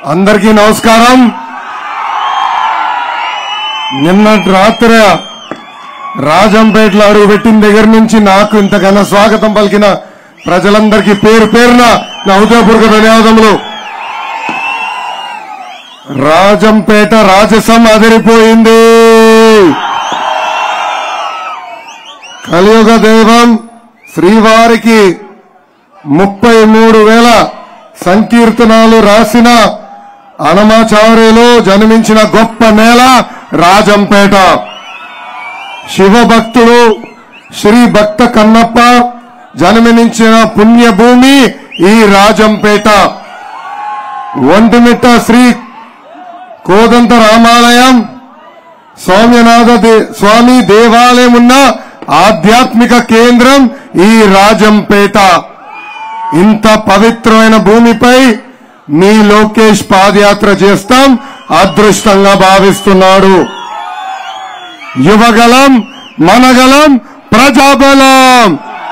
అందరికీ నమస్కారం నిన్నటి రాత్రి రాజంపేటలో అడుగుపెట్టిన దగ్గర నుంచి నాకు ఇంతకన్నా స్వాగతం పలికిన ప్రజలందరికీ పేరు పేరున నా హృదయపూర్వక ధన్యవాదములు రాజంపేట రాజసం అదిరిపోయింది కలియుగ దైవం శ్రీవారికి ముప్పై మూడు వేల సంకీర్తనాలు రాసిన అనమాచార్యులు జన్మించిన గొప్ప నేల రాజంపేట శివభక్తుడు శ్రీ భక్త కన్నప్ప జన్మనించిన పుణ్యభూమి ఈ రాజంపేట ఒంటిమిట్ట శ్రీ కోదంత రామాలయం సౌమ్యనాథ దే- స్వామి దేవాలయం ఉన్న ఆధ్యాత్మిక కేంద్రం ఈ రాజంపేట ఇంత పవిత్రమైన భూమిపై మీ లోకేష్ పాదయాత్ర చేస్తాం అదృష్టంగా భావిస్తున్నాడు యువగలం మనగలం ప్రజాబలం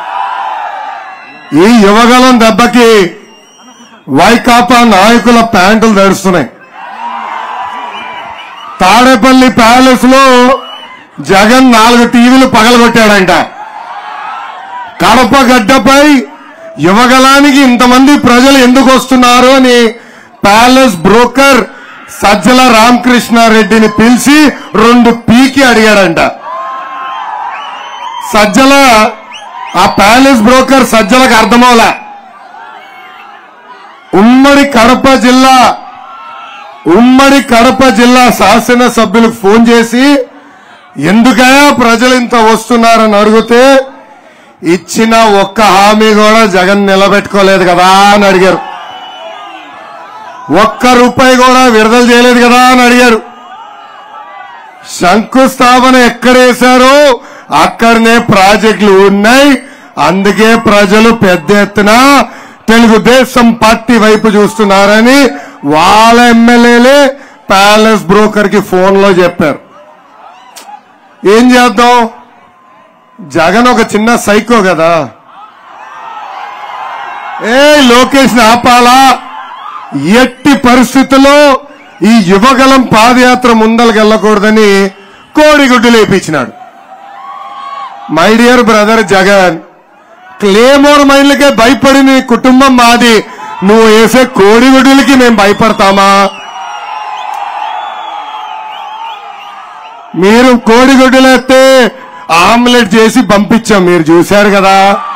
ఈ యువగలం దెబ్బకి వైకాపా నాయకుల ప్యాంటులు తడుస్తున్నాయి తాడేపల్లి ప్యాలెస్ లో జగన్ నాలుగు టీవీలు పగలగొట్టాడంట కడప గడ్డపై యువగలానికి ఇంతమంది ప్రజలు ఎందుకు వస్తున్నారు అని ప్యాలెస్ బ్రోకర్ సజ్జల రామకృష్ణారెడ్డిని పిలిచి రెండు పీకి అడిగాడంట సజ్జల ఆ ప్యాలెస్ బ్రోకర్ సజ్జలకు అర్థమవలా ఉమ్మడి కడప జిల్లా ఉమ్మడి కడప జిల్లా శాసనసభ్యులకు ఫోన్ చేసి ఎందుకయా ప్రజలు ఇంత వస్తున్నారని అడిగితే ఇచ్చిన ఒక్క హామీ కూడా జగన్ నిలబెట్టుకోలేదు కదా అని అడిగారు ఒక్క రూపాయి కూడా విడుదల చేయలేదు కదా అని అడిగారు శంకుస్థాపన ఎక్కడేశారో అక్కడనే ప్రాజెక్టులు ఉన్నాయి అందుకే ప్రజలు పెద్ద ఎత్తున తెలుగుదేశం పార్టీ వైపు చూస్తున్నారని వాళ్ళ ఎమ్మెల్యేలే ప్యాలెస్ బ్రోకర్ కి ఫోన్ లో చెప్పారు ఏం చేద్దాం జగన్ ఒక చిన్న సైకో కదా ఏ లోకేష్ ఆపాలా ఎట్టి పరిస్థితుల్లో ఈ యువగలం పాదయాత్ర ముందలకు వెళ్ళకూడదని కోడిగుడ్డు లేపించినాడు my dear brother Jagan claymore మైండ్లకే భయపడి నీ కుటుంబం మాది నువ్వు వేసే కోడిగుడ్డులకి మేము భయపడతామా మీరు కోడిగుడ్డులు ఎత్తే ఆమ్లెట్ చేసి పంపించాం మీరు చూశారు కదా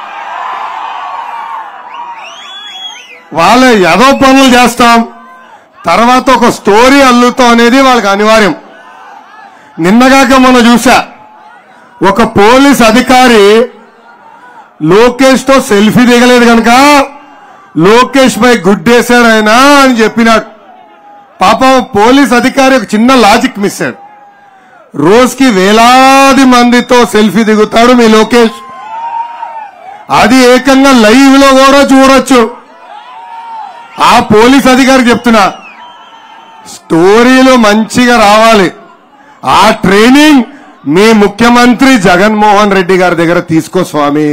వాళ్ళ ఏదో పనులు చేస్తాం తర్వాత ఒక స్టోరీ అల్లుతాం అనేది వాళ్ళకి అనివార్యం నిన్నగాక మనం చూసా ఒక పోలీస్ అధికారి లోకేష్ తో సెల్ఫీ దిగలేదు కనుక లోకేష్ పై గుడ్డేశాడు ఆయన అని చెప్పినాడు పాపం పోలీస్ అధికారి ఒక చిన్న లాజిక్ మిస్ అయ్యాడు రోజుకి వేలాది మందితో సెల్ఫీ దిగుతాడు మీ లోకేష్ అది ఏకంగా లైవ్ లో కూడా చూడొచ్చు ఆ పోలీస్ అధికారి చెప్తున్నా స్టోరీలు మంచిగా రావాలి ఆ ట్రైనింగ్ మీ ముఖ్యమంత్రి జగన్మోహన్ రెడ్డి గారి దగ్గర తీసుకో స్వామి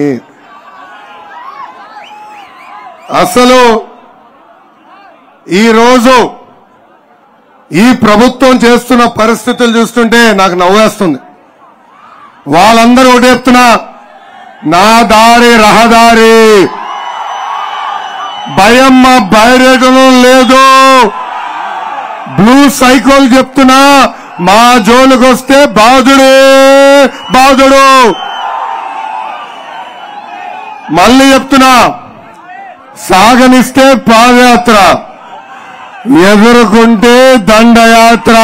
అసలు ఈ రోజు ఈ ప్రభుత్వం చేస్తున్న పరిస్థితులు చూస్తుంటే నాకు నవ్వేస్తుంది వాళ్ళందరూ ఒకటి చెప్తున్నా నా దారి రహదారి భయం మా బయటం లేదు బ్లూ సైకిల్ చెప్తున్నా మా జోలికి వస్తే బాధుడే బాధుడు మళ్ళీ చెప్తున్నా సాగనిస్తే పాదయాత్ర ఎదుర్కొంటే దండయాత్ర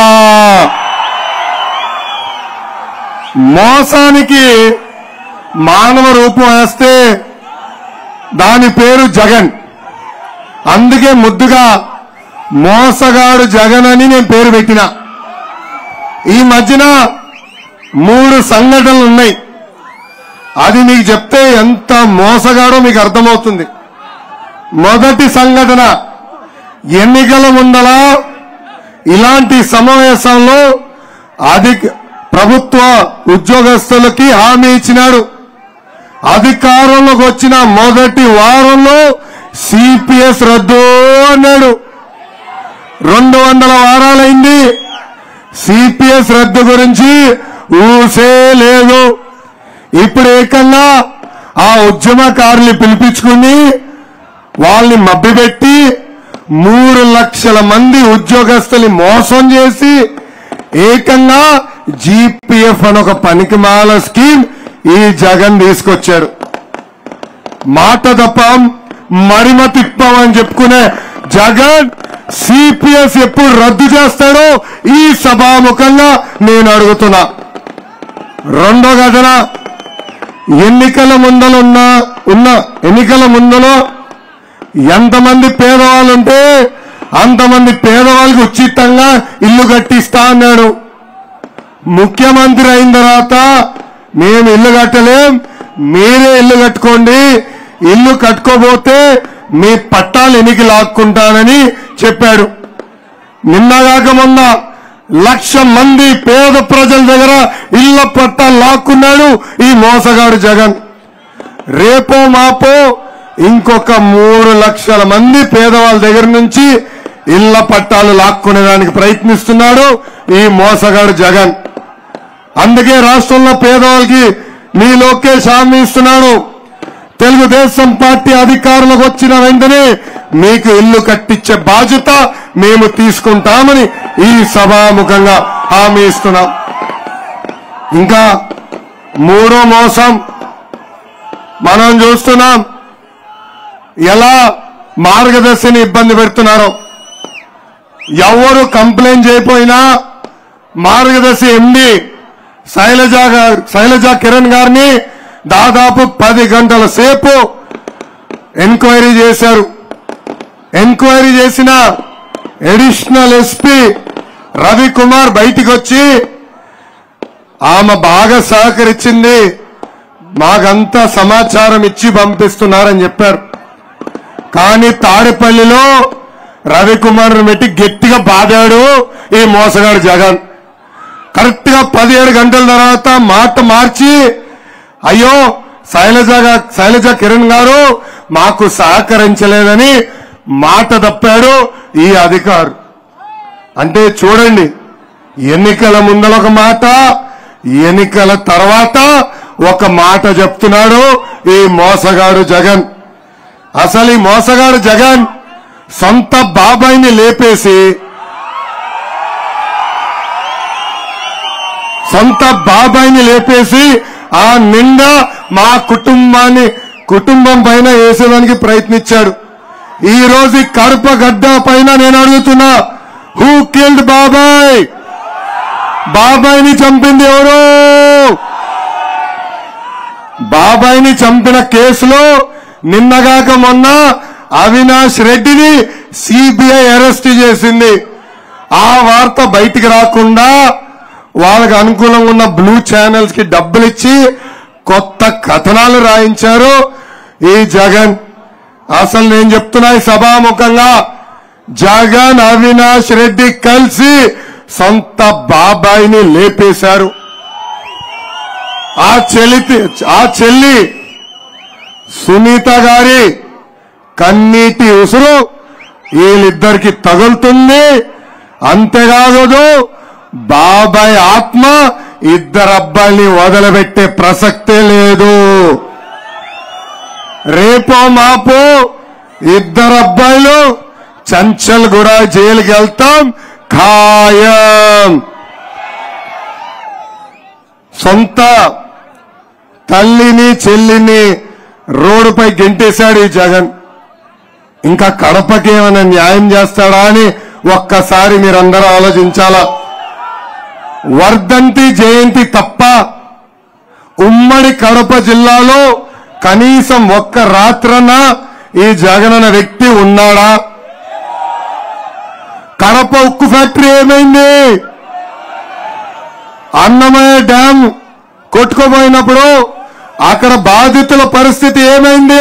మోసానికి మానవ రూపం వేస్తే దాని పేరు జగన్ అందుకే ముద్దుగా మోసగాడు జగన్ అని నేను పేరు పెట్టిన ఈ మధ్యన మూడు సంఘటనలు ఉన్నాయి అది మీకు చెప్తే ఎంత మోసగాడో మీకు అర్థమవుతుంది మొదటి సంఘటన ఎన్నికల ముందల ఇలాంటి సమావేశంలో అధిక ప్రభుత్వ ఉద్యోగస్తులకి హామీ ఇచ్చినాడు అధికారంలోకి వచ్చిన మొదటి వారంలో సిపిఎస్ రద్దు అన్నాడు రెండు వందల వారాలైంది సిపిఎస్ రద్దు గురించి ఊసే లేదు ఇప్పుడు ఏకంగా ఆ ఉద్యమకారుల్ని పిలిపించుకుని వాళ్ళని మభ్యపెట్టి మూడు లక్షల మంది ఉద్యోగస్తుల్ని మోసం చేసి ఏకంగా జీపీఎఫ్ అని ఒక పనికిమాల స్కీమ్ ఈ జగన్ తీసుకొచ్చాడు మాట తప్పం మరిమ తిప్పం అని చెప్పుకునే జగన్ సిపిఎస్ ఎప్పుడు రద్దు చేస్తాడో ఈ సభాముఖంగా నేను అడుగుతున్నా రెండో ఘటన ఎన్నికల ముందలున్న ఉన్న ఎన్నికల ముందలో ఎంతమంది పేదవాళ్ళు ఉంటే అంతమంది పేదవాళ్ళకి ఉచితంగా ఇల్లు కట్టిస్తా అన్నాడు ముఖ్యమంత్రి అయిన తర్వాత మేము ఇల్లు కట్టలేం మీరే ఇల్లు కట్టుకోండి ఇల్లు కట్టుకోబోతే మీ పట్టాలు ఎనికి లాక్కుంటానని చెప్పాడు నిన్నగాక మొన్న లక్ష మంది పేద ప్రజల దగ్గర ఇళ్ల పట్టాలు లాక్కున్నాడు ఈ మోసగాడు జగన్ రేపో మాపో ఇంకొక మూడు లక్షల మంది పేదవాళ్ళ దగ్గర నుంచి ఇళ్ల పట్టాలు లాక్కునేదానికి ప్రయత్నిస్తున్నాడు ఈ మోసగాడు జగన్ అందుకే రాష్ట్రంలో పేదవాళ్ళకి మీ లోకేష్ హామీ ఇస్తున్నాడు తెలుగుదేశం పార్టీ అధికారంలోకి వచ్చిన వెంటనే మీకు ఇల్లు కట్టించే బాధ్యత మేము తీసుకుంటామని ఈ సభాముఖంగా హామీ ఇస్తున్నాం ఇంకా మూడో మోసం మనం చూస్తున్నాం ఎలా మార్గదర్శిని ఇబ్బంది పెడుతున్నారో ఎవరు కంప్లైంట్ చేయపోయినా మార్గదర్శి ఎండి శైలజ గారు శైలజ కిరణ్ గారిని దాదాపు పది గంటల సేపు ఎంక్వైరీ చేశారు ఎంక్వైరీ చేసిన అడిషనల్ ఎస్పీ రవికుమార్ బయటికి వచ్చి ఆమె బాగా సహకరించింది మాకంతా సమాచారం ఇచ్చి పంపిస్తున్నారని చెప్పారు కానీ తాడేపల్లిలో రవికుమార్ పెట్టి గట్టిగా బాదాడు ఈ మోసగాడు జగన్ కరెక్ట్ గా పదిహేడు గంటల తర్వాత మాట మార్చి అయ్యో శైలజ గా- శైలజ కిరణ్ గారు మాకు సహకరించలేదని మాట తప్పాడు ఈ అధికారు అంటే చూడండి ఎన్నికల ముందల ఒక మాట ఎన్నికల తర్వాత ఒక మాట చెప్తున్నాడు ఈ మోసగాడు జగన్ అసలు ఈ మోసగాడు జగన్ సొంత బాబాయిని లేపేసి సొంత బాబాయిని లేపేసి ఆ నిండా మా కుటుంబాన్ని కుటుంబం పైన వేసేదానికి ప్రయత్నించాడు ఈ రోజు ఈ కడప గడ్డ పైన నేను అడుగుతున్నా హూ కిల్డ్ బాబాయ్ బాబాయిని చంపింది ఎవరు బాబాయిని చంపిన కేసులో నిన్నగాక మొన్న అవినాష్ రెడ్డిని సిబిఐ అరెస్ట్ చేసింది ఆ వార్త బయటికి రాకుండా వాళ్ళకి అనుకూలంగా ఉన్న బ్లూ ఛానల్స్ కి డబ్బులు ఇచ్చి కొత్త కథనాలు రాయించారు ఈ జగన్ అసలు నేను చెప్తున్నా ఈ సభాముఖంగా జగన్ అవినాష్ రెడ్డి కలిసి సొంత బాబాయిని లేపేశారు ఆ చెల్లి ఆ చెల్లి సునీత గారి కన్నీటి ఉసురు వీళ్ళిద్దరికి తగులుతుంది అంతేకాదు బాబాయ్ ఆత్మ ఇద్దరు అబ్బాయిని వదిలిపెట్టే ప్రసక్తే లేదు రేపో మాపో ఇద్దరు అబ్బాయిలు చంచల్ కూడా జైలుకి వెళ్తాం ఖాయం సొంత తల్లిని చెల్లిని రోడ్డుపై గెంటేశాడు ఈ జగన్ ఇంకా కడపకి ఏమైనా న్యాయం చేస్తాడా అని ఒక్కసారి మీరందరూ ఆలోచించాలా వర్ధంతి జయంతి తప్ప ఉమ్మడి కడప జిల్లాలో కనీసం ఒక్క రాత్రన ఈ జగన్ అనే వ్యక్తి ఉన్నాడా కడప ఉక్కు ఫ్యాక్టరీ ఏమైంది అన్నమయ్య డ్యాం కొట్టుకుపోయినప్పుడు అక్కడ బాధితుల పరిస్థితి ఏమైంది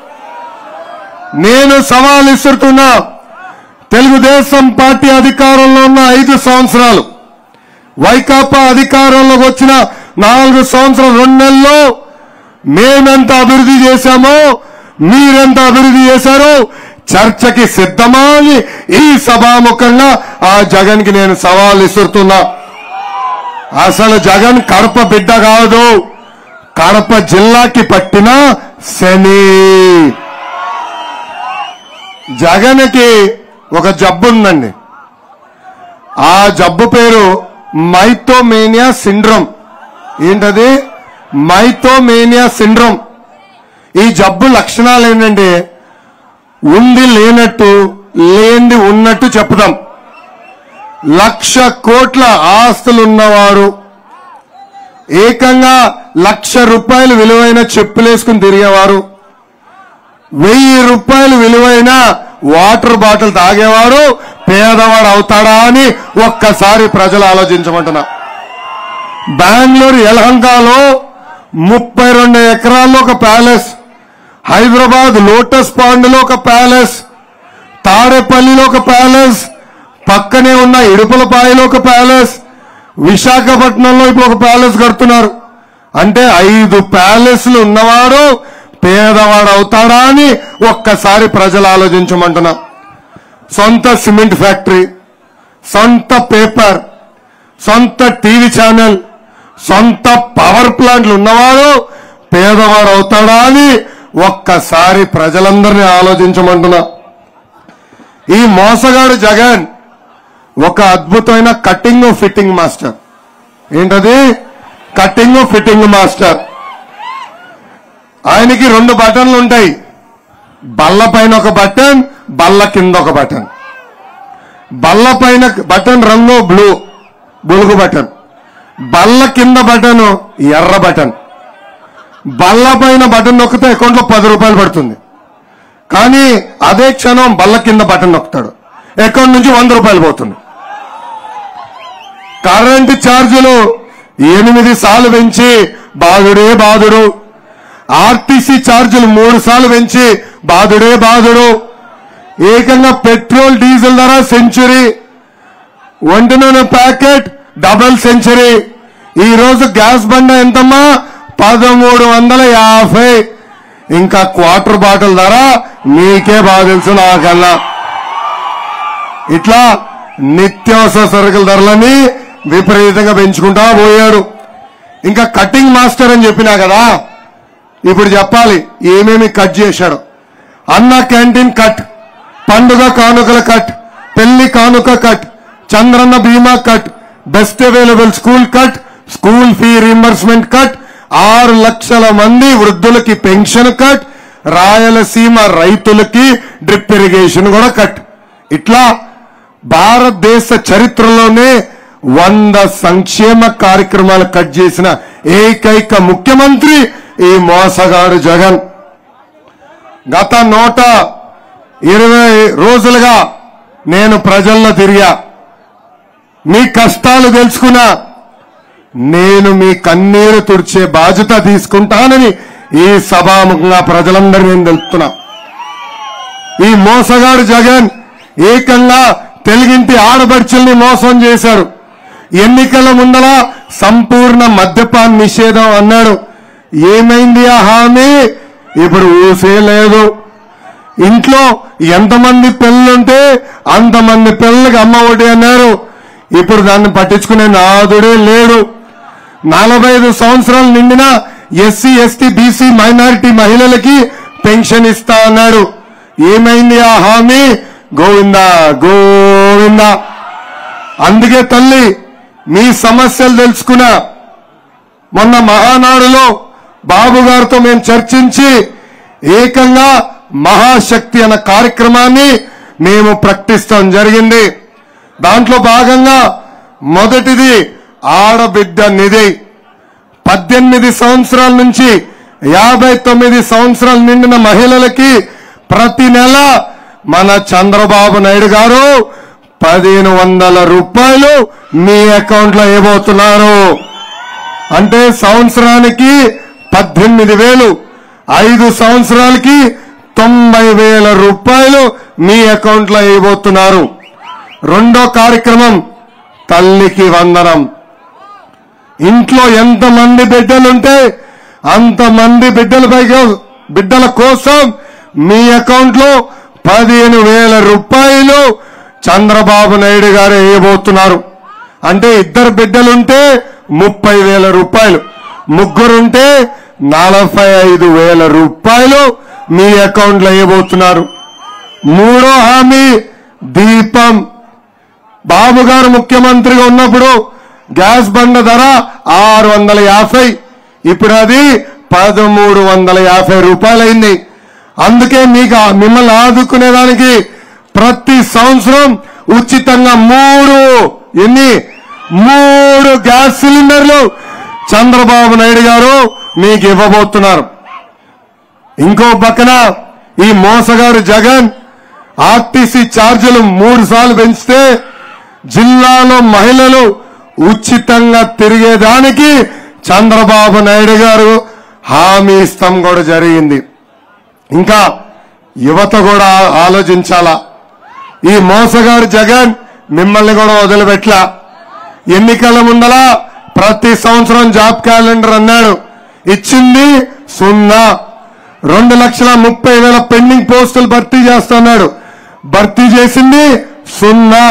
నేను సవాల్ ఇస్తున్నా తెలుగుదేశం పార్టీ అధికారంలో ఉన్న ఐదు సంవత్సరాలు వైకాపా అధికారంలోకి వచ్చిన నాలుగు సంవత్సరాలు రెండు నెలల్లో మేమెంత అభివృద్ధి చేశామో మీరెంత అభివృద్ధి చేశారో చర్చకి సిద్ధమా అని ఈ సభాముఖంగా ఆ జగన్ కి నేను సవాల్ ఇస్తున్నా అసలు జగన్ కడప బిడ్డ కాదు కడప జిల్లాకి పట్టిన శని జగన్కి ఒక జబ్బు ఉందండి ఆ జబ్బు పేరు మైథోమేనియా సిండ్రోమ్ ఏంటది మైథోమేనియా సిండ్రోమ్ ఈ జబ్బు లక్షణాలు ఏంటంటే ఉంది లేనట్టు లేనిది ఉన్నట్టు చెప్తాం లక్ష కోట్ల ఆస్తులు ఉన్నవారు ఏకంగా లక్ష రూపాయలు విలువైన చెప్పులేసుకుని తిరిగేవారు వెయ్యి రూపాయలు విలువైన వాటర్ బాటిల్ తాగేవాడు పేదవాడు అవుతాడా అని ఒక్కసారి ప్రజలు ఆలోచించమంటున్నా బెంగళూరు యలహంకలో ముప్పై రెండు ఎకరాల్లో ఒక ప్యాలెస్ హైదరాబాద్ లోటస్ పాండ్లో ఒక ప్యాలెస్ తాడేపల్లిలో ఒక ప్యాలెస్ పక్కనే ఉన్న ఇడుపులపాయలో ఒక ప్యాలెస్ విశాఖపట్నంలో ఇప్పుడు ఒక ప్యాలెస్ కడుతున్నారు అంటే ఐదు ప్యాలెస్లు ఉన్నవాడు పేదవాడు అవుతాడా అని ఒక్కసారి ప్రజలు ఆలోచించమంటున్నా సొంత సిమెంట్ ఫ్యాక్టరీ సొంత పేపర్ సొంత టీవీ ఛానల్ సొంత పవర్ ప్లాంట్లు ఉన్నవాడు పేదవాడు అవుతాడా అని ఒక్కసారి ప్రజలందరినీ ఆలోచించమంటున్నా ఈ మోసగాడు జగన్ ఒక అద్భుతమైన కటింగ్ ఫిట్టింగ్ మాస్టర్ ఏంటది కటింగ్ ఫిట్టింగ్ మాస్టర్ ఆయనకి రెండు బటన్లు ఉంటాయి బల్ల పైన ఒక బటన్ బల్ల కింద ఒక బటన్ బల్ల పైన బటన్ రంగు బ్లూ బులుగు బటన్ బల్ల కింద బటన్ ఎర్ర బటన్ బల్ల పైన బటన్ నొక్కితే అకౌంట్లో పది రూపాయలు పడుతుంది కానీ అదే క్షణం బల్ల కింద బటన్ నొక్కుతాడు అకౌంట్ నుంచి వంద రూపాయలు పోతుంది కరెంటు ఛార్జీలు ఎనిమిది సార్లు పెంచి బాధుడే బాధుడు ఆర్టీసీ ఛార్జీలు మూడు సార్లు పెంచి బాధుడే బాధుడు ఏకంగా పెట్రోల్ డీజిల్ ధర సెంచురీ వంట నూనె ప్యాకెట్ డబల్ సెంచరీ ఈ రోజు గ్యాస్ బండ ఎంతమ్మా పదమూడు వందల యాభై ఇంకా క్వార్టర్ బాటిల్ ధర మీకే బాగా తెలుసు నాకల్లా ఇట్లా నిత్యావసర సరుకుల ధరలని విపరీతంగా పెంచుకుంటా పోయాడు ఇంకా కటింగ్ మాస్టర్ అని చెప్పినా కదా ఇప్పుడు చెప్పాలి ఏమేమి కట్ చేశాడు అన్న క్యాంటీన్ కట్ పండుగ కానుకల కట్ పెళ్లి కానుక cut Chandranna Bima cut best available school cut school fee reimbursement cut ఆరు లక్షల మంది వృద్ధులకి పెన్షన్ కట్ రాయలసీమ రైతులకి డ్రిప్ ఇరిగేషన్ కూడా కట్ ఇట్లా భారతదేశ చరిత్రలోనే వంద సంక్షేమ కార్యక్రమాలు కట్ చేసిన ఏకైక ముఖ్యమంత్రి ఈ మోసగాడు జగన్ గత నూట ఇరవై రోజులుగా నేను ప్రజల్లో తిరిగా మీ కష్టాలు తెలుసుకున్నా నేను మీ కన్నీరు తుడిచే బాధ్యత తీసుకుంటానని ఈ సభాముఖంగా ప్రజలందరూ నేను తెలుపుతున్నా ఈ మోసగాడు జగన్ ఏకంగా తెలుగింటి ఆడబడుచుల్ని మోసం చేశాడు ఎన్నికల ముందల సంపూర్ణ మద్యపాన్ నిషేధం అన్నాడు ఏమైంది ఆ హామీ ఇప్పుడు ఊసే లేదు ఇంట్లో ఎంతమంది పిల్లలుంటే అంతమంది పిల్లలకి అమ్మ ఒకటి అన్నారు ఇప్పుడు దాన్ని పట్టించుకునే నాదుడే లేడు నలభై ఐదు సంవత్సరాలు నిండిన ఎస్సీ ఎస్టీ బీసీ మైనారిటీ మహిళలకి పెన్షన్ ఇస్తా అన్నాడు ఏమైంది ఆ హామీ గోవిందా గోవిందా అందుకే తల్లి మీ సమస్యలు తెలుసుకున్నా మొన్న మహానాడులో బాబు గారితో మేము చర్చించి ఏకంగా మహాశక్తి అన్న కార్యక్రమాన్ని మేము ప్రకటిస్తాం జరిగింది దాంట్లో భాగంగా మొదటిది ఆడబిడ్డ నిధి పద్దెనిమిది సంవత్సరాల నుంచి యాభై తొమ్మిది సంవత్సరాలు నిండిన మహిళలకి ప్రతి నెల మన చంద్రబాబు నాయుడు గారు పదిహేను వందల రూపాయలు మీ అకౌంట్ లో వేయబోతున్నారు అంటే సంవత్సరానికి పద్దెనిమిది వేలు ఐదు సంవత్సరాలకి తొంభై వేల రూపాయలు మీ అకౌంట్ లో వేయబోతున్నారు రెండో కార్యక్రమం తల్లికి వందనం ఇంట్లో ఎంతమంది బిడ్డలుంటే అంతమంది బిడ్డల పైగా బిడ్డల కోసం మీ అకౌంట్ లో పదిహేను వేల రూపాయలు చంద్రబాబు నాయుడు గారు వేయబోతున్నారు అంటే ఇద్దరు బిడ్డలుంటే ముప్పై వేల రూపాయలు ముగ్గురుంటే నలభై ఐదు వేల రూపాయలు మీ అకౌంట్లో వేయబోతున్నారు మూడో హామీ దీపం బాబు గారు ముఖ్యమంత్రిగా ఉన్నప్పుడు గ్యాస్ బండ ధర ఆరు వందల యాభై ఇప్పుడు అది పదమూడు వందల యాభై రూపాయలైంది అందుకే మీకు ఆ- మిమ్మల్ని ఆదుకునేదానికి ప్రతి సంవత్సరం ఉచితంగా మూడు ఎన్ని మూడు గ్యాస్ సిలిండర్లు చంద్రబాబు నాయుడు గారు మీకు ఇవ్వబోతున్నారు ఇంకో పక్కన ఈ మోసగారు జగన్ ఆర్టీసీ ఛార్జీలు మూడు సార్లు పెంచితే జిల్లాలో మహిళలు ఉచితంగా తిరిగేదానికి చంద్రబాబు నాయుడు గారు హామీ ఇస్తాం కూడా జరిగింది ఇంకా యువత కూడా ఆ- ఆలోచించాలా ఈ మోసగాడు జగన్ మిమ్మల్ని కూడా వదిలిపెట్లా ఎన్నికల ముందల ప్రతి సంవత్సరం జాబ్ క్యాలెండర్ అన్నాడు ఇచ్చింది సున్నా రెండు లక్షల ముప్పై వేల పెండింగ్ పోస్టులు భర్తీ చేస్తున్నాడు భర్తీ చేసింది సున్నా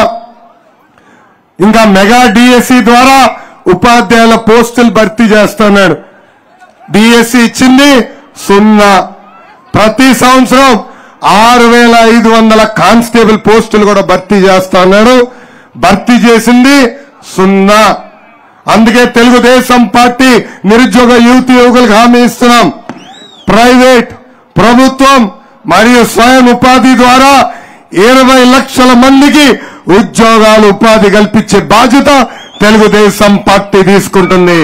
ఇంకా మెగా డిఎస్సి ద్వారా ఉపాధ్యాయుల పోస్టులు భర్తీ చేస్తున్నాడు డిఎస్సి ఇచ్చింది సున్నా ప్రతి సంవత్సరం ఆరు వేల ఐదు వందల కానిస్టేబుల్ పోస్టులు కూడా భర్తీ చేస్తున్నాడు భర్తీ చేసింది సున్నా అందుకే తెలుగుదేశం పార్టీ నిరుద్యోగ యువతి యువకులకు హామీ ఇస్తున్నాం ప్రైవేట్ ప్రభుత్వం మరియు స్వయం ఉపాధి ద్వారా ఇరవై లక్షల మందికి ఉద్యోగాలు ఉపాధి కల్పించే బాధ్యత తెలుగుదేశం పార్టీ తీసుకుంటుంది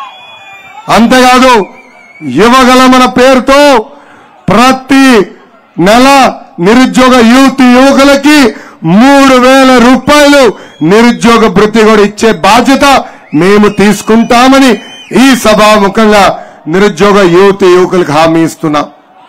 అంతేకాదు యువగలమన పేరుతో ప్రతి నెల నిరుద్యోగ యువతి యువకులకి మూడు వేల రూపాయలు నిరుద్యోగ భృతి కూడా ఇచ్చే బాధ్యత మేము తీసుకుంటామని ఈ సభాముఖంగా నిరుద్యోగ యువతి యువకులకు హామీ ఇస్తున్నాం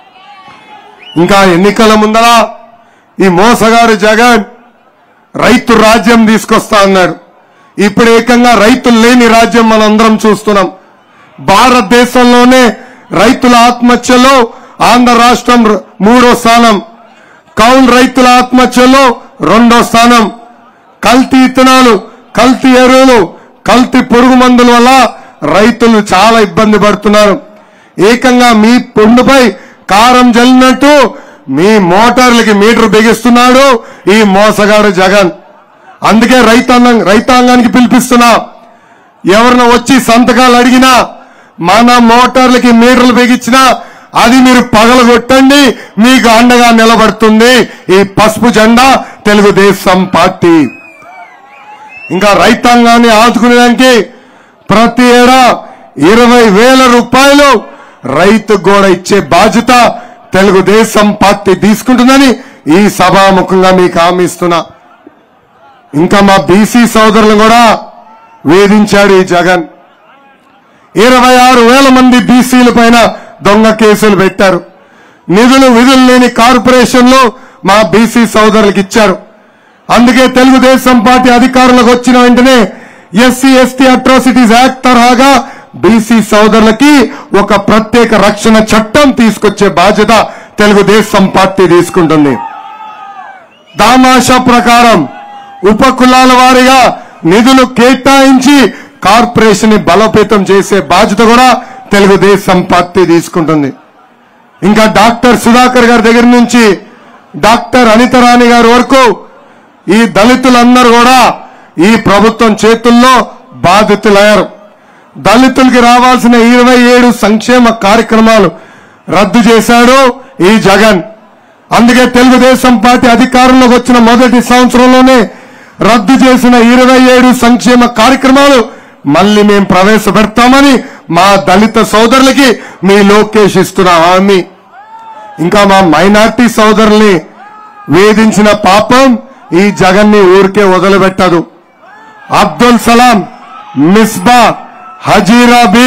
ఇంకా ఎన్నికల ముందర ఈ మోసగారు జగన్ రైతు రాజ్యం తీసుకొస్తా అన్నాడు ఇప్పుడు ఏకంగా రైతులు లేని రాజ్యం మనందరం చూస్తున్నాం భారతదేశంలోనే రైతుల ఆత్మహత్యలో ఆంధ్ర రాష్ట్రం ర- మూడో స్థానం కౌలు రైతుల ఆత్మహత్యలో రెండో స్థానం కల్తీ ఇత్తనాలు కల్తీ ఎరువులు కల్తీ పురుగు మందుల వల్ల రైతులు చాలా ఇబ్బంది పడుతున్నారు ఏకంగా మీ పుండుపై కారం జల్లినట్టు మీ మోటార్లకి మీటర్ బిగిస్తున్నాడు ఈ మోసగాడు జగన్ అందుకే రైతాంగం రైతాంగానికి పిలిపిస్తున్నా ఎవరిని వచ్చి సంతకాలు అడిగినా మన మోటార్లకి మీటర్లు బిగించినా అది మీరు పగలగొట్టండి మీకు అండగా నిలబడుతుంది ఈ పసుపు జెండా తెలుగుదేశం పార్టీ ఇంకా రైతాంగాన్ని ఆదుకునేదానికి ప్రతి ఏడా ఇరవై వేల రూపాయలు రైతు కూడా ఇచ్చే బాధ్యత తెలుగుదేశం పార్టీ తీసుకుంటుందని ఈ సభాముఖంగా మీకు హామీ ఇస్తున్నా ఇంకా మా బీసీ సోదరులను కూడా వేధించాడు ఈ జగన్ ఇరవై ఆరు వేల మంది బీసీల పైన దొంగ కేసులు పెట్టారు నిధులు విధులు లేని కార్పొరేషన్లు మా బీసీ సోదరులకు ఇచ్చారు అందుకే తెలుగుదేశం పార్టీ అధికారంలోకి వచ్చిన వెంటనే ఎస్సీ ఎస్టీ అట్రాసిటీస్ యాక్ట్ తరహాగా బీసీ సోదరులకి ఒక ప్రత్యేక రక్షణ చట్టం తీసుకొచ్చే బాధ్యత తెలుగుదేశం పార్టీ తీసుకుంటుంది దామాషా ప్రకారం ఉప కులాల వారీగా నిధులు కేటాయించి కార్పొరేషన్ ని బలోపేతం చేసే బాధ్యత కూడా తెలుగుదేశం పార్టీ తీసుకుంటుంది ఇంకా డాక్టర్ సుధాకర్ గారి దగ్గర నుంచి డాక్టర్ అనిత రాణి గారి వరకు ఈ దళితులందరూ కూడా ఈ ప్రభుత్వం చేతుల్లో బాధితులయ్యారు దళితులకి రావాల్సిన ఇరవై ఏడు సంక్షేమ కార్యక్రమాలు రద్దు చేశాడు ఈ జగన్ అందుకే తెలుగుదేశం పార్టీ అధికారంలోకి వచ్చిన మొదటి సంవత్సరంలోనే రద్దు చేసిన ఇరవై ఏడు సంక్షేమ కార్యక్రమాలు మళ్ళీ మేము ప్రవేశపెడతామని మా దళిత సోదరులకి మీ లోకేష్ ఇస్తున్న హామీ ఇంకా మా మైనార్టీ సోదరుల్ని వేధించిన పాపం ఈ జగన్ని ఊరికే వదిలిపెట్టదు అబ్దుల్ సలాం మిస్బా హజీరా బి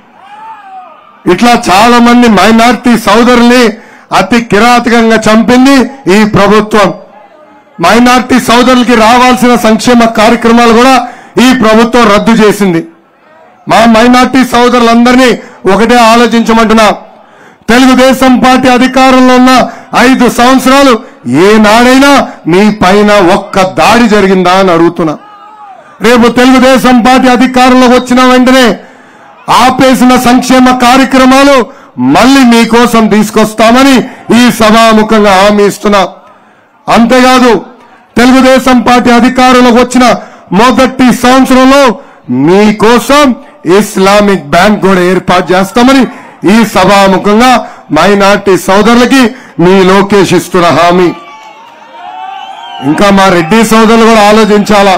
ఇట్లా చాలా మంది మైనార్టీ సోదరుల్ని అతి కిరాతకంగా చంపింది ఈ ప్రభుత్వం మైనార్టీ సోదరులకి రావాల్సిన సంక్షేమ కార్యక్రమాలు కూడా ఈ ప్రభుత్వం రద్దు చేసింది మా మైనార్టీ సోదరులందరినీ ఒకటే ఆలోచించమంటున్నా తెలుగుదేశం పార్టీ అధికారంలో ఉన్న ఐదు సంవత్సరాలు ఏనాడైనా మీ పైన ఒక్క దాడి జరిగిందా అని అడుగుతున్నా రేపు తెలుగుదేశం పార్టీ అధికారంలోకి వచ్చిన వెంటనే ఆపేసిన సంక్షేమ కార్యక్రమాలు మళ్ళీ మీకోసం తీసుకొస్తామని ఈ సభాముఖంగా హామీ ఇస్తున్నా అంతేకాదు తెలుగుదేశం పార్టీ అధికారంలోకి వచ్చిన మొదటి సంవత్సరంలో మీకోసం ఇస్లామిక్ బ్యాంక్ కూడా ఏర్పాటు చేస్తామని ఈ సభాముఖంగా మైనార్టీ సోదరులకి మీ లోకేష్ ఇస్తున్న హామీ ఇంకా మా రెడ్డి సోదరులు కూడా ఆలోచించాలా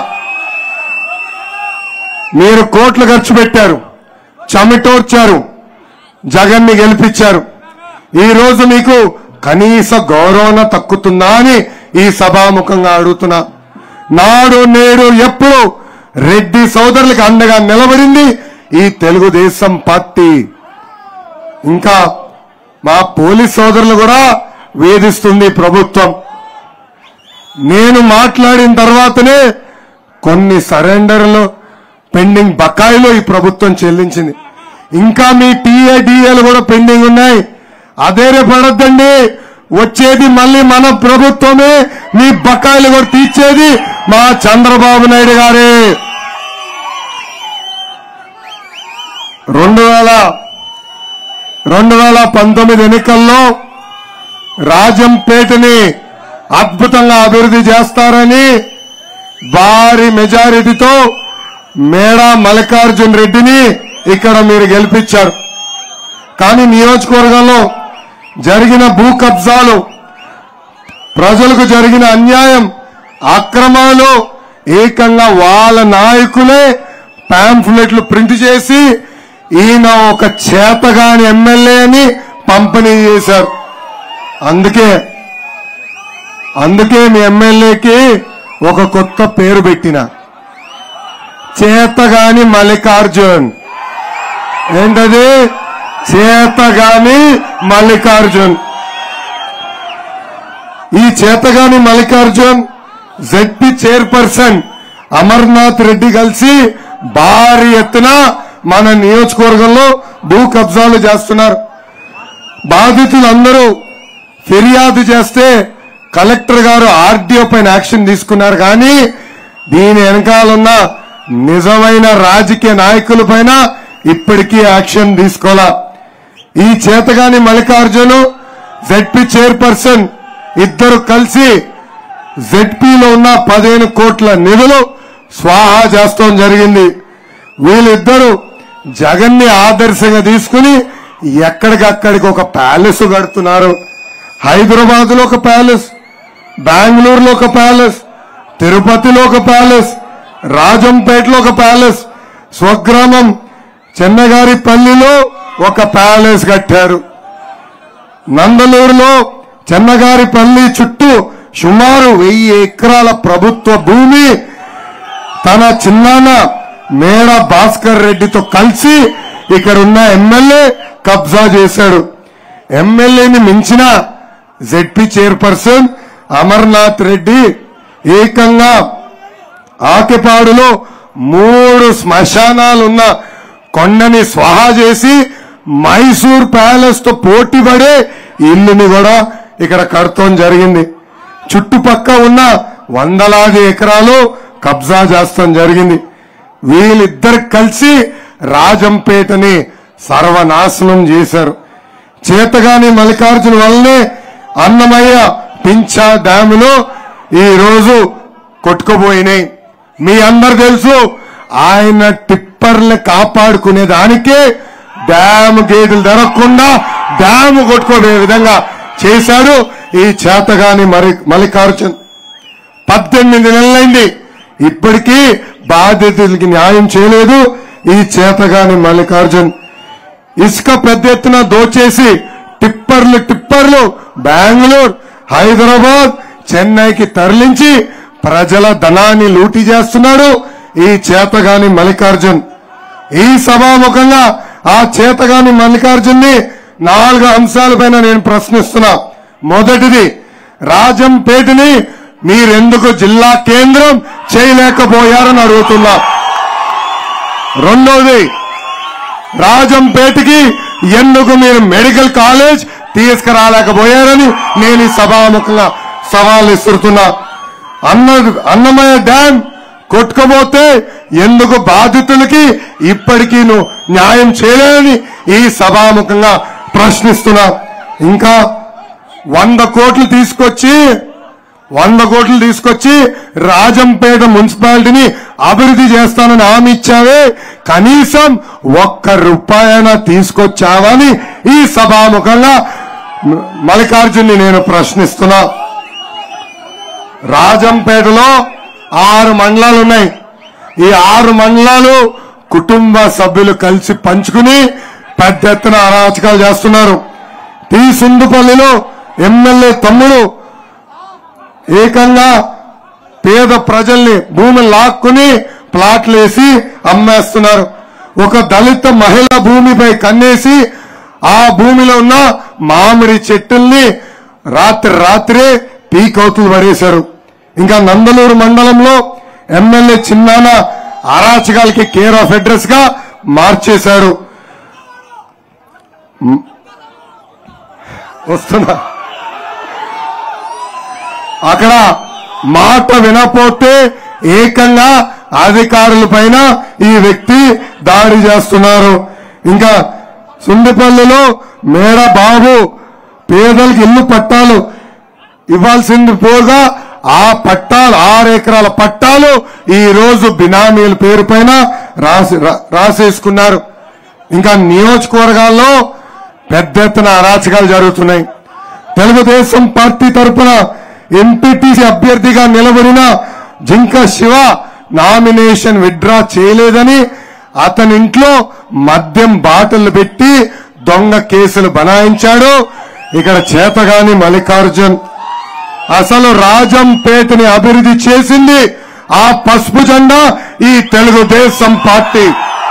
మీరు కోట్లు ఖర్చు పెట్టారు చమిటోర్చారు జగన్ ని గెలిపించారు ఈ రోజు మీకు కనీస గౌరవన తక్కుతుందా అని ఈ సభాముఖంగా అడుగుతున్నా నాడు నేడు ఎప్పుడు రెడ్డి సోదరులకు అండగా నిలబడింది ఈ తెలుగుదేశం పార్టీ ఇంకా మా పోలీస్ సోదరులు కూడా వేధిస్తుంది ప్రభుత్వం నేను మాట్లాడిన తర్వాతనే కొన్ని సరెండర్లు పెండింగ్ బకాయిలు ఈ ప్రభుత్వం చెల్లించింది ఇంకా మీ టీఏడిఏలు కూడా పెండింగ్ ఉన్నాయి అదేరే పడద్దండి వచ్చేది మళ్ళీ మన ప్రభుత్వమే మీ బకాయిలు కూడా తీర్చేది మా చంద్రబాబు నాయుడు గారే రెండు వేల రెండు వేల పంతొమ్మిది ఎన్నికల్లో రాజంపేటని అద్భుతంగా అభివృద్ధి చేస్తారని భారీ మెజారిటీతో మేడా మల్లికార్జున్ రెడ్డిని ఇక్కడ మీరు గెలిపించారు కానీ నియోజకవర్గంలో జరిగిన భూ కబ్జాలు ప్రజలకు జరిగిన అన్యాయం అక్రమాలు ఏకంగా వాళ్ళ నాయకులే పాంఫ్లెట్లు ప్రింట్ చేసి ఈయన ఒక చేతగాని ఎమ్మెల్యే అని పంపిణీ చేశారు అందుకే అందుకే మీ ఎమ్మెల్యేకి ఒక కొత్త పేరు పెట్టిన చేతగాని మల్లికార్జున్ ఏంటది చేతగాని మల్లికార్జున్ ఈ చేతగాని మల్లికార్జున్ జెడ్పీ చైర్పర్సన్ అమర్నాథ్ రెడ్డి కలిసి భారీ ఎత్తున మన నియోజకవర్గంలో భూ కబ్జాలు చేస్తున్నారు బాధితులందరూ ఫిర్యాదు చేస్తే కలెక్టర్ గారు ఆర్డీఓ పైన యాక్షన్ తీసుకున్నారు కానీ దీని వెనకాలన్న నిజమైన రాజకీయ నాయకుల పైన ఇప్పటికీ యాక్షన్ తీసుకోవాలా ఈ చేతగాని మల్లికార్జును జెడ్పీ చైర్పర్సన్ ఇద్దరు కలిసి జెడ్పీలో ఉన్న పదిహేను కోట్ల నిధులు స్వాహా చేస్తాం జరిగింది వీళ్ళిద్దరూ జగన్ ని ఆదర్శంగా తీసుకుని ఎక్కడికక్కడికి ఒక ప్యాలెస్ కడుతున్నారు హైదరాబాద్ లో ఒక ప్యాలెస్ బెంగళూరులో ఒక ప్యాలెస్ తిరుపతిలో ఒక ప్యాలెస్ రాజంపేటలో ఒక ప్యాలెస్ స్వగ్రామం చెన్నగారి పల్లిలో ఒక ప్యాలెస్ కట్టారు నందలూరులో చెన్నగారి పల్లి చుట్టూ సుమారు వెయ్యి ఎకరాల ప్రభుత్వ భూమి తన చిన్నాన్న మేడ భాస్కర్ రెడ్డితో కలిసి ఇక్కడ ఉన్న ఎమ్మెల్యే కబ్జా చేశాడు ఎమ్మెల్యేని మించిన జెడ్పీ చైర్పర్సన్ అమర్నాథ్ రెడ్డి ఏకంగా ఆకిపాడులో మూడు శ్మశానాలున్న కొండని స్వాహా చేసి మైసూర్ ప్యాలెస్ తో పోటీ పడే ఇల్లుని కూడా ఇక్కడ కడతాం జరిగింది చుట్టుపక్క ఉన్న వందలాది ఎకరాలు కబ్జా చేస్తాం జరిగింది వీళ్ళిద్దరు కలిసి రాజంపేటని సర్వనాశనం చేశారు చేతగాని మల్లికార్జున వల్లనే అన్నమయ్య పింఛా డ్యాములు ఈ రోజు కొట్టుకుపోయినాయి మీ అందరు తెలుసు ఆయన టిప్పర్లు కాపాడుకునే దానికే డ్యామ్ గేట్లు జరగకుండా డ్యామ్ కొట్టుకోబోయే విధంగా చేశాడు ఈ చేతగాని మరి మల్లికార్జున్ పద్దెనిమిది నెలలైంది ఇప్పటికీ బాధితులకి న్యాయం చేయలేదు ఈ చేతగాని మల్లికార్జున్ ఇసుక పెద్ద ఎత్తున దోచేసి టిప్పర్లు టిప్పర్లు బెంగళూరు హైదరాబాద్ చెన్నైకి తరలించి ప్రజల ధనాన్ని లూటీ చేస్తున్నాడు ఈ చేతగాని మల్లికార్జున్ ఈ సభాముఖంగా ఆ చేతగాని మల్లికార్జున్ ని నాలుగు అంశాలపైన నేను ప్రశ్నిస్తున్నా మొదటిది రాజంపేటని మీరెందుకు జిల్లా కేంద్రం చేయలేకపోయారని అడుగుతున్నా రెండోది రాజంపేటకి ఎందుకు మీరు మెడికల్ కాలేజ్ తీసుకురాలేకపోయారని నేను ఈ సభాముఖంగా సవాల్ ఇస్తున్నా అన్న అన్నమయ్య డ్యాం కొట్టుకపోతే ఎందుకు బాధితులకి ఇప్పటికీ నువ్వు న్యాయం చేయలేదని ఈ సభాముఖంగా ప్రశ్నిస్తున్నా ఇంకా వంద కోట్లు తీసుకొచ్చి వంద కోట్లు తీసుకొచ్చి రాజంపేట మున్సిపాలిటీని అభివృద్ధి చేస్తానని హామీ ఇచ్చావే కనీసం ఒక్క రూపాయన తీసుకొచ్చావని ఈ సభాముఖంగా మల్లికార్జున్ని నేను ప్రశ్నిస్తున్నా రాజంపేటలో ఆరు మండలాలు ఉన్నాయి ఈ ఆరు మండలాలు కుటుంబ సభ్యులు కలిసి పంచుకుని పెద్ద ఎత్తున అరాచకాలు చేస్తున్నారు టీ సుందుపల్లిలో ఎమ్మెల్యే తమ్ముడు ఏకంగా పేద ప్రజల్ని భూమిని లాక్కుని ప్లాట్లు వేసి అమ్మేస్తున్నారు ఒక దళిత మహిళ భూమిపై కన్నేసి ఆ భూమిలో ఉన్న మామిడి చెట్టుల్ని రాత్రి రాత్రే పీకౌతులు పడేశారు ఇంకా నందలూరు మండలంలో ఎమ్మెల్యే చిన్నాన అరాచకాలకి కేర్ ఆఫ్ అడ్రస్ గా మార్చేశారు మ్. వస్తున్నా అక్కడ మాట వినపోతే ఏకంగా అధికారుల పైన ఈ వ్యక్తి దాడి చేస్తున్నారు ఇంకా సుండిపల్లిలో మేడ బాబు పేదలకు ఇల్లు పట్టాలు ఇవ్వాల్సింది పోగా ఆ పట్టాలు ఆరు ఎకరాల పట్టాలు ఈ రోజు బినామీల పేరు పైన రాసి రా- రాసేసుకున్నారు ఇంకా నియోజకవర్గాల్లో పెద్ద ఎత్తున అరాచకాలు జరుగుతున్నాయి తెలుగుదేశం పార్టీ తరపున ఎంపీటీసీ అభ్యర్థిగా నిలబడిన జింక శివ నామినేషన్ విత్డ్రా చేయలేదని అతని ఇంట్లో మద్యం బాటలు పెట్టి దొంగ కేసులు బనాయించాడు ఇక్కడ చేతగాని మల్లికార్జున్ అసలు రాజంపేటని అభివృద్ధి చేసింది ఆ పసుపు జెండా ఈ తెలుగుదేశం పార్టీ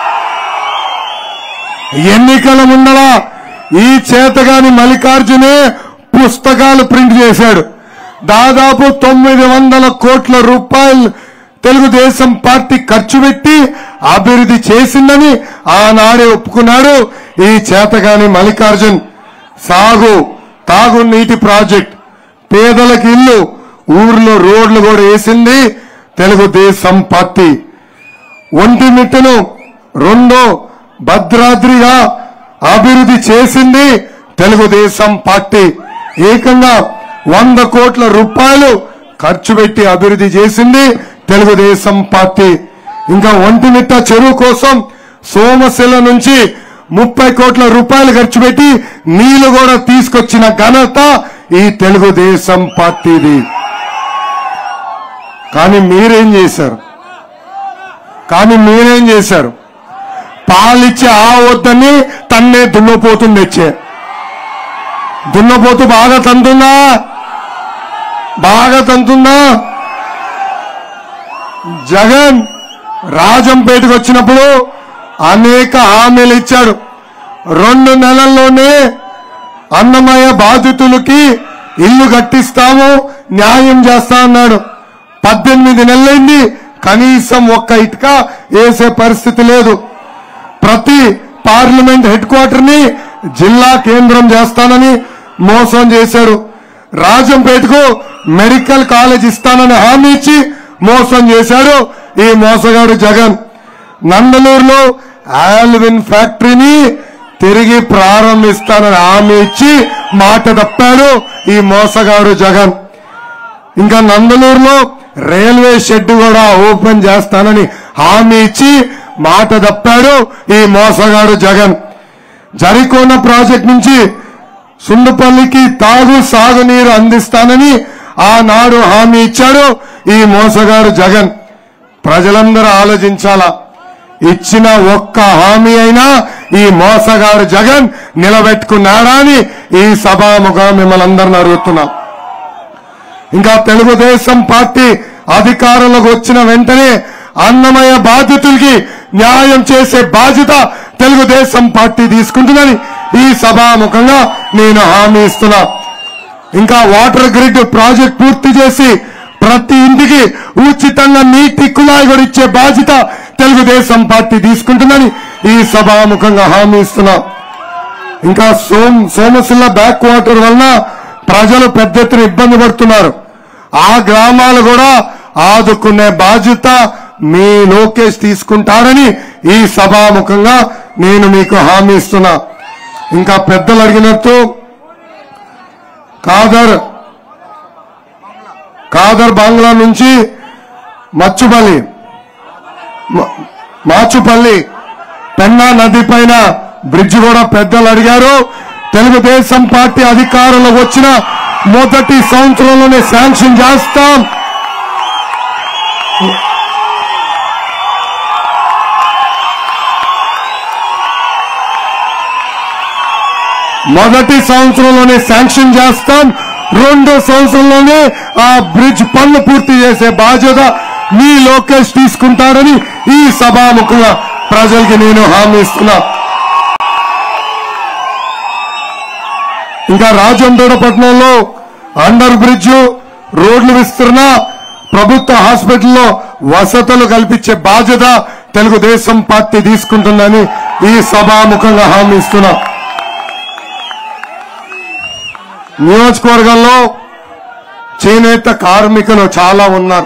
ఎన్నికల ముందర ఈ చేతగాని మల్లికార్జునే పుస్తకాలు ప్రింట్ చేశాడు దాదాపు తొమ్మిది వందల కోట్ల రూపాయలు తెలుగుదేశం పార్టీ ఖర్చు పెట్టి అభివృద్ధి చేసిందని ఆనాడే ఒప్పుకున్నాడు ఈ చేతగాని మల్లికార్జున్ సాగు తాగునీటి ప్రాజెక్ట్ పేదలకు ఇల్లు ఊర్లో రోడ్లు కూడా వేసింది తెలుగుదేశం పార్టీ ఒంటిమిట్టను రెండో భద్రాద్రిగా అభివృద్ధి చేసింది తెలుగుదేశం పార్టీ ఏకంగా వంద కోట్ల రూపాయలు ఖర్చు పెట్టి అభివృద్ధి చేసింది తెలుగుదేశం పార్టీ ఇంకా ఒంటిమిట్ట చెరువు కోసం సోమశిల నుంచి ముప్పై కోట్ల రూపాయలు ఖర్చు పెట్టి నీళ్లు కూడా తీసుకొచ్చిన ఘనత ఈ తెలుగుదేశం పార్టీది కానీ మీరేం చేశారు కానీ మీరేం చేశారు పాలిచ్చి ఆ వద్దని తన్నే దున్నపోతుంది తెచ్చే దున్నపోతు బాగా తంతుందా బాగా తంతుందా జగన్ రాజంపేటకు వచ్చినప్పుడు అనేక హామీలు ఇచ్చాడు రెండు నెలల్లోనే అన్నమయ్య బాధితులకి ఇల్లు కట్టిస్తాము న్యాయం చేస్తా అన్నాడు పద్దెనిమిది నెలలైంది కనీసం ఒక్క ఇటుక వేసే పరిస్థితి లేదు ప్రతి పార్లమెంట్ హెడ్ క్వార్టర్ ని జిల్లా కేంద్రం చేస్తానని మోసం చేశారు రాజంపేటకు మెడికల్ కాలేజ్ ఇస్తానని హామీ ఇచ్చి మోసం చేశాడు ఈ మోసగాడు జగన్ నందలూరులో ఆల్విన్ ఫ్యాక్టరీని తిరిగి ప్రారంభిస్తానని హామీ ఇచ్చి మాట తప్పాడు ఈ మోసగాడు జగన్ ఇంకా నందలూరులో రైల్వే షెడ్ కూడా ఓపెన్ చేస్తానని హామీ ఇచ్చి మాట తప్పాడు ఈ మోసగాడు జగన్ జరికోన ప్రాజెక్ట్ నుంచి సుండుపల్లికి తాగు సాగునీరు అందిస్తానని ఆనాడు హామీ ఇచ్చాడు ఈ మోసగాడు జగన్ ప్రజలందరూ ఆలోచించాలా ఇచ్చిన ఒక్క హామీ అయినా ఈ మోసగాడు జగన్ నిలబెట్టుకున్నాడా అని ఈ సభాముఖం మిమ్మల్ని అందరిని అడుగుతున్నాం ఇంకా తెలుగుదేశం పార్టీ అధికారంలోకి వచ్చిన వెంటనే అన్నమయ్య బాధితులకి న్యాయం చేసే బాధ్యత తెలుగుదేశం పార్టీ తీసుకుంటుందని ఈ సభాముఖంగా నేను హామీ ఇస్తున్నా ఇంకా వాటర్ గ్రిడ్ ప్రాజెక్ట్ పూర్తి చేసి ప్రతి ఇంటికి ఉచితంగా నీటి కుళాయి కూడా ఇచ్చే బాధ్యత తెలుగుదేశం పార్టీ తీసుకుంటుందని ఈ సభాముఖంగా హామీ ఇస్తున్నా ఇంకా సోమ్ సోమశిల బ్యాక్ వాటర్ వలన ప్రజలు పెద్ద ఎత్తున ఇబ్బంది పడుతున్నారు ఆ గ్రామాలు కూడా ఆదుకునే బాధ్యత మీ లోకేష్ తీసుకుంటారని ఈ సభాముఖంగా నేను మీకు హామీ ఇస్తున్నా ఇంకా పెద్దలు అడిగినట్టు కాదర్ కాదర్ బంగ్లా నుంచి మచ్చుపల్లి మ- మాచుపల్లి పెన్నా నది పైన బ్రిడ్జ్ కూడా పెద్దలు అడిగారు తెలుగుదేశం పార్టీ అధికారంలో వచ్చిన మొదటి సంవత్సరంలోనే శాంక్షన్ చేస్తాం మొదటి సంవత్సరంలోనే శాంక్షన్ చేస్తాం రెండో సంవత్సరంలోనే ఆ బ్రిడ్జ్ పనులు పూర్తి చేసే బాధ్యత మీ లోకేష్ తీసుకుంటారని ఈ సభాముఖంగా ప్రజలకి నేను హామీ ఇస్తున్నా ఇంకా రాజంపేటపట్నంలో అండర్ బ్రిడ్జ్ రోడ్లు విస్తరణ ప్రభుత్వ హాస్పిటల్లో వసతులు కల్పించే బాధ్యత తెలుగుదేశం పార్టీ తీసుకుంటుందని ఈ సభాముఖంగా హామీ ఇస్తున్నా నియోజకవర్గంలో చేనేత కార్మికులు చాలా ఉన్నారు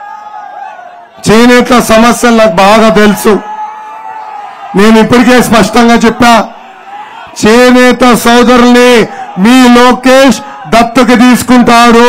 చేనేత సమస్యలు నాకు బాగా తెలుసు నేను ఇప్పటికే స్పష్టంగా చెప్పా చేనేత సోదరుల్ని మీ లోకేష్ దత్తకు తీసుకుంటాడు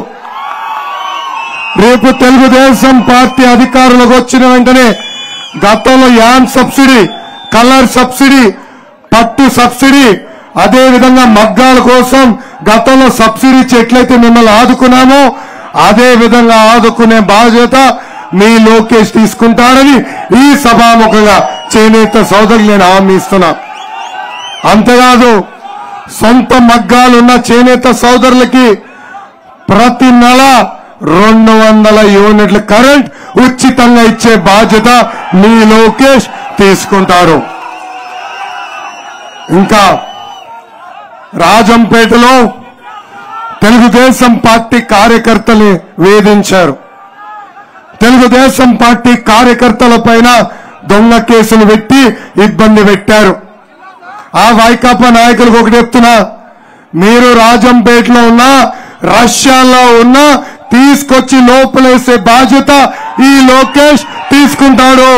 రేపు తెలుగుదేశం పార్టీ అధికారంలోకి వచ్చిన వెంటనే గతంలో యాన్ సబ్సిడీ కలర్ సబ్సిడీ పట్టు సబ్సిడీ అదే విధంగా మగ్గాల కోసం గతంలో సబ్సిడీ ఇచ్చి ఎట్లయితే మిమ్మల్ని ఆదుకున్నామో అదే విధంగా ఆదుకునే బాధ్యత మీ లోకేష్ తీసుకుంటాడని ఈ సభాముఖంగా చేనేత సోదరులు నేను హామీ ఇస్తున్నా అంతేకాదు సొంత మగ్గాలున్న చేనేత సోదరులకి ప్రతి నెల రెండు వందల యూనిట్ల కరెంట్ ఉచితంగా ఇచ్చే బాధ్యత మీ లోకేష్ తీసుకుంటారు ఇంకా రాజంపేటలో తెలుగుదేశం పార్టీ కార్యకర్తల్ని వేధించారు తెలుగుదేశం పార్టీ కార్యకర్తల పైన దొంగ కేసులు పెట్టి ఇబ్బంది పెట్టారు ఆ వైకాపా నాయకులకు ఒకటి చెప్తున్నా మీరు రాజంపేటలో ఉన్న రష్యాలో ఉన్న తీసుకొచ్చి లోపలేసే బాధ్యత ఈ లోకేష్ తీసుకుంటాడు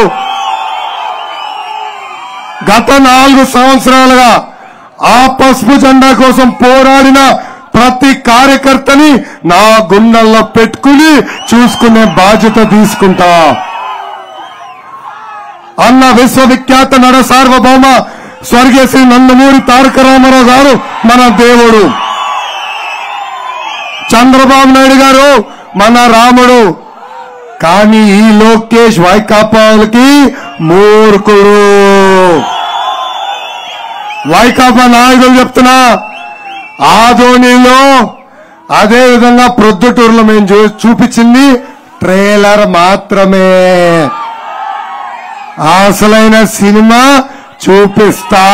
గత నాలుగు సంవత్సరాలుగా ఆ పసుపు జెండా కోసం పోరాడిన ప్రతి కార్యకర్తని నా గుండెల్లో పెట్టుకుని చూసుకునే బాధ్యత తీసుకుంటా అన్న విశ్వవిఖ్యాత నడ సార్వభౌమ స్వర్గీయ శ్రీ నందమూరి తారక రామారావు గారు మన దేవుడు చంద్రబాబు నాయుడు గారు మన రాముడు కానీ ఈ లోకేష్ వైకాపాలకి మూర్ఖుడు వైకాపా నాయకులు చెప్తున్నా ఆదోనిలో అదే విధంగా ప్రొద్దుటూరులో మేము చూ- చూపించింది ట్రైలర్ మాత్రమే అసలైన సినిమా చూపిస్తా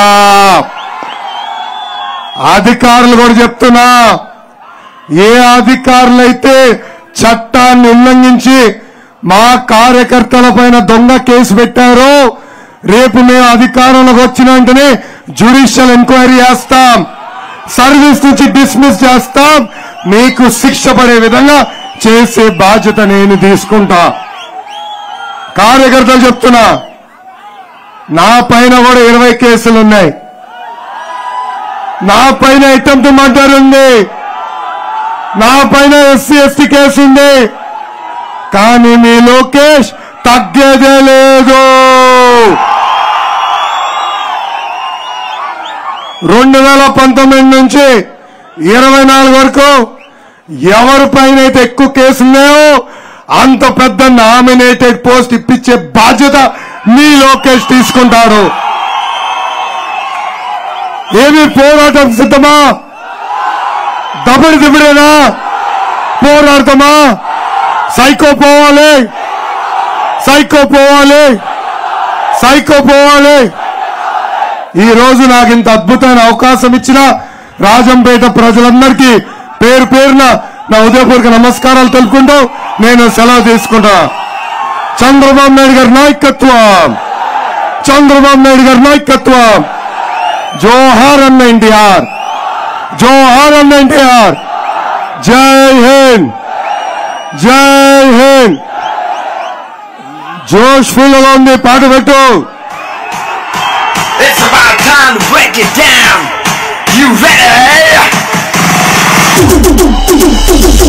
అధికారులు కూడా చెప్తున్నా ఏ అధికారులైతే చట్టాన్ని ఉల్లంఘించి మా కార్యకర్తల పైన దొంగ కేసు పెట్టారో రేపు మేము అధికారంలోకి వచ్చిన వెంటనే జ్యుడిషియల్ ఎంక్వైరీ చేస్తాం సర్వీస్ నుంచి డిస్మిస్ చేస్తాం మీకు శిక్ష పడే విధంగా చేసే బాధ్యత నేను తీసుకుంటా కార్యకర్తలు చెప్తున్నా నా పైన కూడా ఇరవై కేసులు ఉన్నాయి నా పైన అటెంప్ట్ మర్డర్ ఉంది నా పైన ఎస్సీ ఎస్టీ కేసు ఉంది కానీ మీ లోకేష్ తగ్గేదే లేదు రెండు వేల పంతొమ్మిది నుంచి ఇరవై నాలుగు వరకు ఎవరి పైన అయితే ఎక్కువ కేసులున్నాయో అంత పెద్ద నామినేటెడ్ పోస్ట్ ఇప్పించే బాధ్యత మీ లోకేష్ తీసుకుంటాడు ఏమి పోరాటం సిద్ధమా దబడి దిబడేనా పోరాడతామా సైకో పోవాలి సైకో పోవాలి సైకో పోవాలి ఈ రోజు నాకు ఇంత అద్భుతమైన అవకాశం ఇచ్చిన రాజంపేట ప్రజలందరికీ పేరు పేరున నా ఉదయపూర్వక నమస్కారాలు తెలుపుకుంటూ నేను సెలవు తీసుకుంటా చంద్రబాబు నాయుడు గారి నాయకత్వం చంద్రబాబు నాయుడు గారి నాయకత్వం జోహార్ అన్న ఎన్టీఆర్ జోహార్ అన్న ఎన్టీఆర్ జై హింద్ జై హింద్ జోష్ ఫుల్ గా ఉంది పాట పెట్టు It's about time to break it down. You ready?